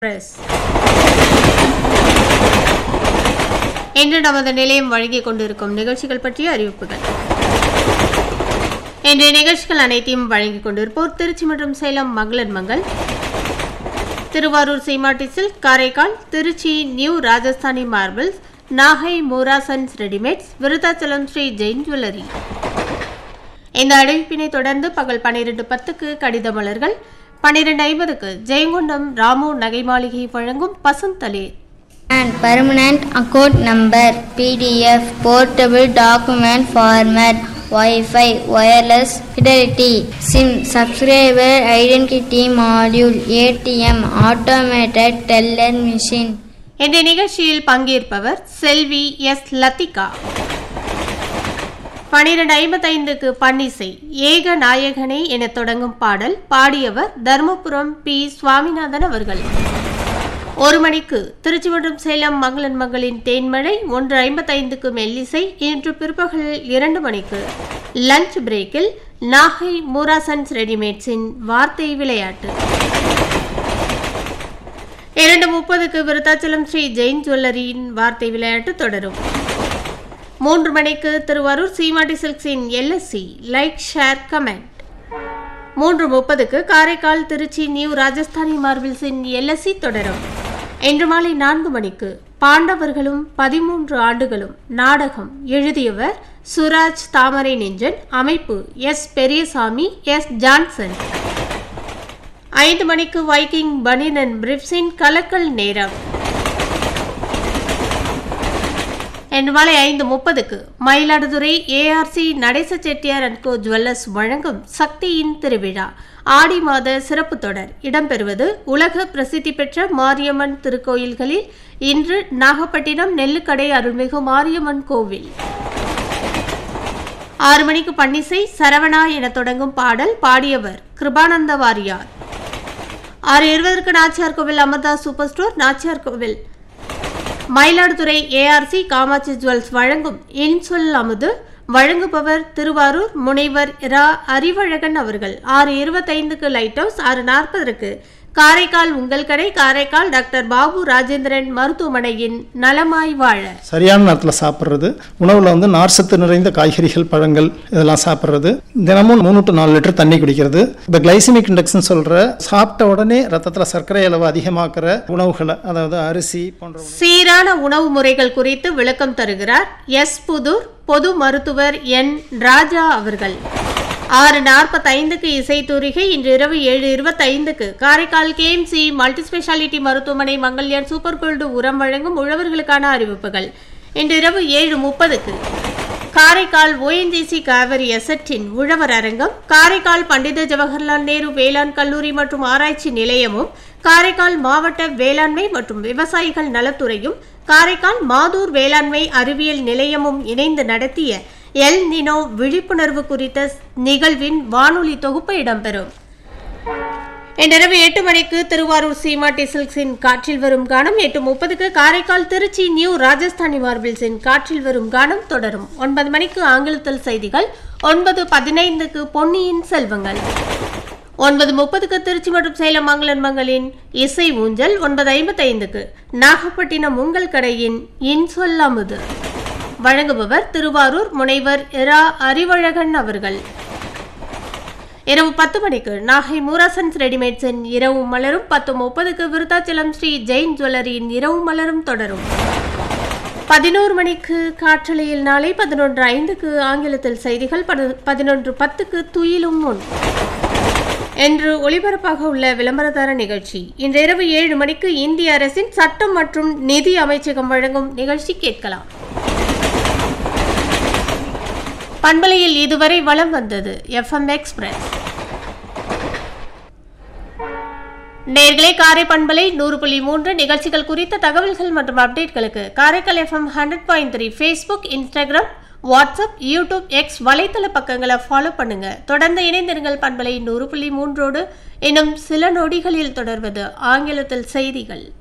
press இன்று நமது நிலையம் வழங்கிக் கொண்டிருக்கும் நிகழ்ச்சிகள் பற்றிய அறிவிப்புகள் இன்றைய நிகழ்ச்சிகள் அனைத்தையும் வழங்கிக் கொண்டிருப்போர் திருச்சி மற்றும் சேலம் மகளிர் Mangal Tiruvarur Seemati silk Karaikal Trichy new Rajasthani marbles Nagai மூராசன்ஸ் ரெடிமேட்ஸ் விருத்தாச்சலம் ஸ்ரீ ஜெயின் ஜுவல்லரி இந்த அறிவிப்பினை தொடர்ந்து பகல் பன்னிரண்டு பத்துக்கு கடித மலர்கள் பன்னிரண்டு ஐம்பதுக்கு ஜெயங்கொண்டம் ராமு நகை மாளிகை வழங்கும் பசுந்தளிர் and permanent account number pdf portable document format wi-fi wireless fidelity sim subscriber identity module atm automated teller machine இந்த நிகழ்ச்சியில் பங்கேற்பவர் செல்வி எஸ் லத்திகா பனிரெண்டு ஐம்பத்தைந்துக்கு பன்னிசை ஏக நாயகனே என தொடங்கும் பாடல் பாடியவர் தர்மபுரம் பி சுவாமிநாதன் அவர்கள் ஒரு மணிக்கு திருச்சி மற்றும் சேலம் மங்களன் மகளின் தேன்மழை ஒன்று ஐம்பத்தைந்துக்கு மெல்லிசை இன்று பிற்பகல் இரண்டு மணிக்கு லஞ்ச் பிரேக்கில் நாகை மூராசன்ஸ் ரெடிமேட்ஸின் வார்த்தை விளையாட்டு இரண்டு முப்பதுக்கு விருத்தாச்சலம் ஸ்ரீ ஜெயின் ஜுவல்லரியின் வார்த்தை விளையாட்டு தொடரும் மூன்று மணிக்கு திருவாரூர் சீமாட்டி சில்க்ஸின் எல்எஸ்சி லைக் ஷேர் கமெண்ட் மூன்று முப்பதுக்கு காரைக்கால் திருச்சி நியூ ராஜஸ்தானி மார்பிள்ஸின் எல்எஸ்சி தொடரும் இன்று மாலை நான்கு மணிக்கு பாண்டவர்களும் பதிமூன்று ஆண்டுகளும் நாடகம் எழுதியவர் சுராஜ் தாமரை நெஞ்சன் அமைப்பு எஸ் பெரியசாமி எஸ் ஜான்சன் ஐந்து மணிக்கு வைக்கிங் பனின் அண்ட் பிரிப்ஸின் கலக்கல் நேரம் இன்று மாலை ஐந்து முப்பதுக்கு மயிலாடுதுறை ஏஆர்சி நடேச செட்டியார் அண்ட் கோ ஜுவல்லர்ஸ் வழங்கும் சக்தியின் திருவிழா ஆடி மாத சிறப்பு தொடர் இடம்பெறுவது உலக பிரசித்தி பெற்ற மாரியம்மன் திருக்கோயில்களில் இன்று நாகப்பட்டினம் நெல்லுக்கடை அருள்மிகு மாரியம்மன் கோவில் ஆறு மணிக்கு பன்னிசை சரவணா என தொடங்கும் பாடல் பாடியவர் கிருபானந்த வாரியார் ஆறு இருபதற்கு நாச்சியார் கோவில் அமர்தாஸ் சூப்பர் ஸ்டோர் நாச்சியார் கோவில் மயிலாடுதுறை ஏஆர்சி காமாட்சி ஜுவல்ஸ் வழங்கும் இன்சொல் அமுது வழங்குபவர் திருவாரூர் முனைவர் இரா அறிவழகன் அவர்கள் ஆறு இருபத்தைந்துக்கு லைட் ஹவுஸ் ஆறு நாற்பதற்கு காரைக்கால் உங்கள் கடை காரைக்கால் டாக்டர் பாபு ராஜேந்திரன் மருத்துவமனையின் நலமாய் வாழ சரியான நேரத்தில் சாப்பிட்றது உணவில் வந்து நார்சத்து நிறைந்த காய்கறிகள் பழங்கள் இதெல்லாம் சாப்பிட்றது தினமும் மூணு டு நாலு லிட்டர் தண்ணி குடிக்கிறது இந்த கிளைசிமிக் இண்டெக்ஸ்னு சொல்கிற சாப்பிட்ட உடனே ரத்தத்தில் சர்க்கரை அளவு அதிகமாக்குற உணவுகளை அதாவது அரிசி போன்ற உணவு- சீரான உணவு முறைகள் குறித்து விளக்கம் தருகிறார் எஸ் புதூர் பொது மருத்துவர் என் ராஜா அவர்கள் ஆறு நாற்பத்தைந்துக்கு இசைத்தூரிகை இன்று இரவு ஏழு இருபத்தைந்துக்கு காரைக்கால் கேஎம்சி மல்டி ஸ்பெஷாலிட்டி மருத்துவமனை மங்கல்யான் சூப்பர் கோல்டு உரம் வழங்கும் உழவர்களுக்கான அறிவிப்புகள் இன்று இரவு ஏழு முப்பதுக்கு காரைக்கால் ஓஎன்ஜிசி காவிரி எசட்டின் உழவர் அரங்கம் காரைக்கால் பண்டித ஜவஹர்லால் நேரு வேளாண் கல்லூரி மற்றும் ஆராய்ச்சி நிலையமும் காரைக்கால் மாவட்ட வேளாண்மை மற்றும் விவசாயிகள் நலத்துறையும் காரைக்கால் மாதூர் வேளாண்மை அறிவியல் நிலையமும் இணைந்து நடத்திய எல் நினோ விழிப்புணர்வு குறித்த நிகழ்வின் வானொலி தொகுப்பு இடம்பெறும் இன்றிரவு எட்டு மணிக்கு திருவாரூர் சீமாட்டி சில்க்ஸின் காற்றில் வரும் கானம் எட்டு முப்பதுக்கு காரைக்கால் திருச்சி நியூ ராஜஸ்தானி மார்பிள்ஸின் காற்றில் வரும் கானம் தொடரும் ஒன்பது மணிக்கு ஆங்கிலத்தில் செய்திகள் ஒன்பது பதினைந்துக்கு பொன்னியின் செல்வங்கள் ஒன்பது முப்பதுக்கு திருச்சி மற்றும் சேலம் மங்களன் மங்களின் இசை ஊஞ்சல் ஒன்பது ஐம்பத்தைந்துக்கு நாகப்பட்டினம் உங்கள் கடையின் இன்சொல் அமுது வழங்குபவர் திருவாரூர் முனைவர் இரா அறிவழகன் அவர்கள் இரவு பத்து மணிக்கு நாகை மூராசன்ஸ் ரெடிமேட்ஸின் இரவு மலரும் பத்து முப்பதுக்கு விருத்தாச்சலம் ஸ்ரீ ஜெயின் ஜுவல்லரியின் இரவு மலரும் தொடரும் பதினோரு மணிக்கு காற்றலையில் நாளை பதினொன்று ஐந்துக்கு ஆங்கிலத்தில் செய்திகள் பதி- பதினொன்று பத்துக்கு துயிலும் முன் என்று ஒளிபரப்பாக உள்ள விளம்பரதார நிகழ்ச்சி இன்று இரவு ஏழு மணிக்கு இந்திய அரசின் சட்டம் மற்றும் நிதி அமைச்சகம் வழங்கும் நிகழ்ச்சி கேட்கலாம் பண்பலையில் இதுவரை வலம் வந்தது எஃப்எம் எக்ஸ்பிரஸ் நேர்களே காரை பண்பலை நூறு புள்ளி மூன்று நிகழ்ச்சிகள் குறித்த தகவல்கள் மற்றும் அப்டேட்களுக்கு Karaikal FM hundred point three Facebook Instagram WhatsApp YouTube X வலைத்தள பக்கங்களை ஃபாலோ பண்ணுங்க தொடர்ந்து இணைந்திருங்கள் பண்பலை நூறு புள்ளி மூன்றோடு இன்னும் சில நொடிகளில் தொடர்வது ஆங்கிலத்தில் செய்திகள்